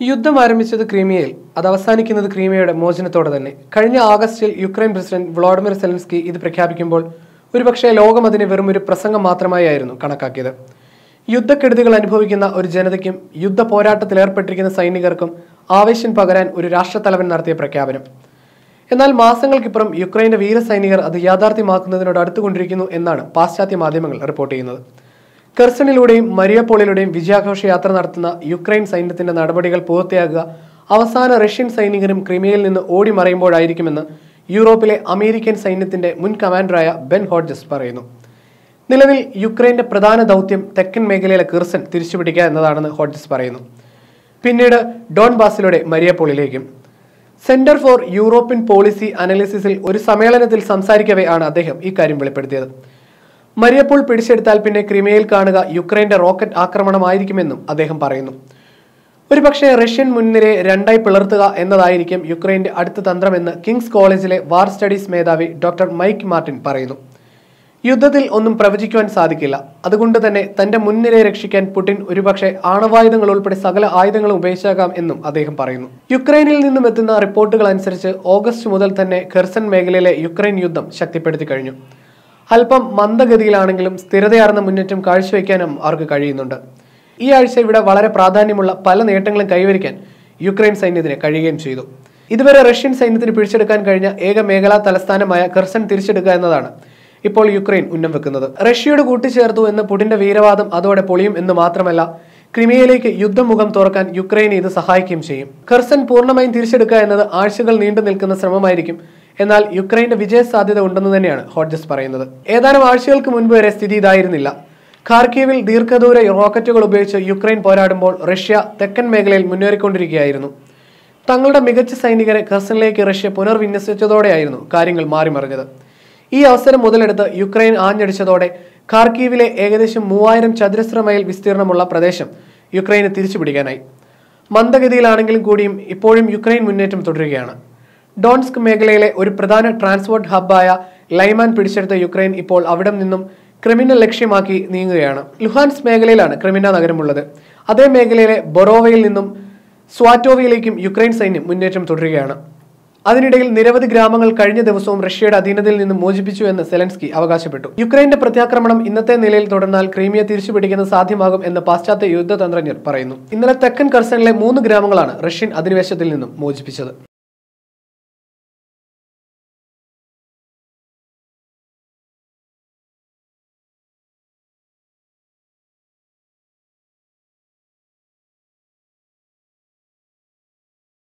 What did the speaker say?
യുദ്ധം ആരംഭിച്ചത് ക്രീമിയയിൽ അത് അവസാനിക്കുന്നത് ക്രീമിയയുടെ മോചനത്തോടെ തന്നെ കഴിഞ്ഞ ആഗസ്റ്റിൽ യുക്രൈൻ പ്രസിഡന്റ് വ്ളാഡിമിർ സെലൻസ്കി ഇത് പ്രഖ്യാപിക്കുമ്പോൾ ഒരുപക്ഷെ ലോകം അതിനെ വെറും ഒരു പ്രസംഗം മാത്രമായിരുന്നു കണക്കാക്കിയത് യുദ്ധക്കെടുതികൾ അനുഭവിക്കുന്ന ഒരു ജനതയ്ക്കും യുദ്ധ പോരാട്ടത്തിൽ ഏർപ്പെട്ടിരിക്കുന്ന സൈനികർക്കും ആവേശം പകരാൻ ഒരു രാഷ്ട്രത്തലവൻ നടത്തിയ പ്രഖ്യാപനം എന്നാൽ മാസങ്ങൾക്കിപ്പുറം യുക്രൈന്റെ വീരസൈനികർ അത് യാഥാർത്ഥ്യമാക്കുന്നതിനോട് അടുത്തുകൊണ്ടിരിക്കുന്നു എന്നാണ് പാശ്ചാത്യ മാധ്യമങ്ങൾ റിപ്പോർട്ട് ചെയ്യുന്നത് കെർസണിലൂടെയും മരിയപ്പോളിലൂടെയും വിജയാഘോഷ യാത്ര നടത്തുന്ന യുക്രൈൻ സൈന്യത്തിന്റെ നടപടികൾ പൂർത്തിയാക്കുക അവസാന റഷ്യൻ സൈനികരും ക്രിമിയയിൽ നിന്ന് ഓടി മറയുമ്പോഴായിരിക്കുമെന്ന് യൂറോപ്പിലെ അമേരിക്കൻ സൈന്യത്തിന്റെ മുൻ കമാൻഡറായ ബെൻ ഹോഡ്ജസ് പറയുന്നു നിലവിൽ യുക്രൈന്റെ പ്രധാന ദൗത്യം തെക്കൻ മേഖലയിലെ കിർസൻ തിരിച്ചുപിടിക്കുക എന്നതാണെന്ന് ഹോഡ്ജസ് പറയുന്നു പിന്നീട് ഡോൺ ബാസിലൂടെ മരിയപ്പോളിലേക്കും സെന്റർ ഫോർ യൂറോപ്യൻ പോളിസി അനാലിസിസിൽ ഒരു സമ്മേളനത്തിൽ സംസാരിക്കവേ ആണ് അദ്ദേഹം ഇക്കാര്യം വെളിപ്പെടുത്തിയത് മരിയപ്പോൾ പിടിച്ചെടുത്താൽ പിന്നെ ക്രിമിയയിൽ കാണുക യുക്രൈന്റെ റോക്കറ്റ് ആക്രമണമായിരിക്കുമെന്നും അദ്ദേഹം പറയുന്നു ഒരുപക്ഷെ റഷ്യൻ മുൻനിരയെ രണ്ടായി പിളർത്തുക എന്നതായിരിക്കും യുക്രൈന്റെ അടുത്ത തന്ത്രമെന്ന് കിങ്സ് കോളേജിലെ വാർ സ്റ്റഡീസ് മേധാവി ഡോക്ടർ മൈക്ക് മാർട്ടിൻ പറയുന്നു യുദ്ധത്തിൽ ഒന്നും പ്രവചിക്കുവാൻ സാധിക്കില്ല അതുകൊണ്ട് തന്നെ തന്റെ മുൻനിരയെ രക്ഷിക്കാൻ പുടിൻ ഒരുപക്ഷെ ആണവായുധങ്ങൾ ഉൾപ്പെടെ സകല ആയുധങ്ങളും ഉപയോഗിച്ചേക്കാം എന്നും അദ്ദേഹം പറയുന്നു യുക്രൈനിൽ നിന്നും എത്തുന്ന റിപ്പോർട്ടുകൾ അനുസരിച്ച് ഓഗസ്റ്റ് മുതൽ തന്നെ ഖെർസൺ മേഖലയിലെ യുക്രൈൻ യുദ്ധം ശക്തിപ്പെടുത്തി കഴിഞ്ഞു അല്പം മന്ദഗതിയിലാണെങ്കിലും സ്ഥിരതയാർന്ന മുന്നേറ്റം കാഴ്ചവെക്കാനും അവർക്ക് കഴിയുന്നുണ്ട് ഈ ആഴ്ച ഇവിടെ വളരെ പ്രാധാന്യമുള്ള പല നേട്ടങ്ങളും കൈവരിക്കാൻ യുക്രൈൻ സൈന്യത്തിന് കഴിയുകയും ചെയ്തു ഇതുവരെ റഷ്യൻ സൈന്യത്തിന് പിടിച്ചെടുക്കാൻ കഴിഞ്ഞ ഏക മേഖലാ തലസ്ഥാനമായ കെർസൺ തിരിച്ചെടുക്കുക എന്നതാണ് ഇപ്പോൾ യുക്രൈൻ ഉന്നം വെക്കുന്നത് റഷ്യയോട് കൂട്ടിച്ചേർത്തു എന്ന് പുടിന്റെ വീരവാദം അതോടെ പൊളിയും എന്ന് മാത്രമല്ല ക്രിമിയയിലേക്ക് യുദ്ധമുഖം തുറക്കാൻ യുക്രൈനെ ഇത് സഹായിക്കുകയും ചെയ്യും ഖെർസൺ പൂർണ്ണമായും തിരിച്ചെടുക്കുക എന്നത് ആഴ്ചകൾ നീണ്ടു നിൽക്കുന്ന ശ്രമമായിരിക്കും എന്നാൽ യുക്രൈന്റെ വിജയ സാധ്യത ഉണ്ടെന്ന് തന്നെയാണ് ഹോഡ്ജസ് പറയുന്നത് ഏതാനും ആഴ്ചകൾക്ക് മുൻപ് വരെ സ്ഥിതി ഇതായിരുന്നില്ല ഖാർക്കീവിൽ ദീർഘദൂര റോക്കറ്റുകൾ ഉപയോഗിച്ച് യുക്രൈൻ പോരാടുമ്പോൾ റഷ്യ തെക്കൻ മേഖലയിൽ മുന്നേറിക്കൊണ്ടിരിക്കുകയായിരുന്നു തങ്ങളുടെ മികച്ച സൈനികരെ ഖർസനിലേക്ക് റഷ്യ പുനർവിന്യസിച്ചതോടെയായിരുന്നു കാര്യങ്ങൾ മാറിമറിഞ്ഞത് ഈ അവസരം മുതലെടുത്ത് യുക്രൈൻ ആഞ്ഞടിച്ചതോടെ ഖാർക്കീവിലെ ഏകദേശം മൂവായിരം ചതുരശ്ര മൈൽ വിസ്തീർണമുള്ള പ്രദേശം യുക്രൈന് തിരിച്ചുപിടിക്കാനായി മന്ദഗതിയിലാണെങ്കിലും കൂടിയും ഇപ്പോഴും യുക്രൈൻ മുന്നേറ്റം തുടരുകയാണ് ഡോൺസ്ക് മേഖലയിലെ ഒരു പ്രധാന ട്രാൻസ്പോർട്ട് ഹബ്ബായ ലൈമാൻ പിടിച്ചെടുത്ത യുക്രൈൻ ഇപ്പോൾ അവിടെ നിന്നും ക്രിമിനൽ ലക്ഷ്യമാക്കി നീങ്ങുകയാണ് ലുഹാൻസ് മേഖലയിലാണ് ക്രിമിന നഗരമുള്ളത് അതേ മേഖലയിലെ ബൊറോവയിൽ നിന്നും സ്വാറ്റോവയിലേക്കും യുക്രൈൻ സൈന്യം മുന്നേറ്റം തുടരുകയാണ് അതിനിടയിൽ നിരവധി ഗ്രാമങ്ങൾ കഴിഞ്ഞ ദിവസവും റഷ്യയുടെ അധീനതയിൽ നിന്ന് മോചിപ്പിച്ചു എന്ന് സെലൻസ്കി അവകാശപ്പെട്ടു യുക്രൈന്റെ പ്രത്യാക്രമണം ഇന്നത്തെ നിലയിൽ തുടർന്നാൽ ക്രീമിയ തിരിച്ചുപിടിക്കുന്നത് സാധ്യമാകും എന്ന് പാശ്ചാത്യ യുദ്ധതന്ത്രജ്ഞർ പറയുന്നു ഇന്നലെ തെക്കൻ കർസനിലെ മൂന്ന് ഗ്രാമങ്ങളാണ് റഷ്യൻ അധിനിവേശത്തിൽ നിന്നും മോചിപ്പിച്ചത്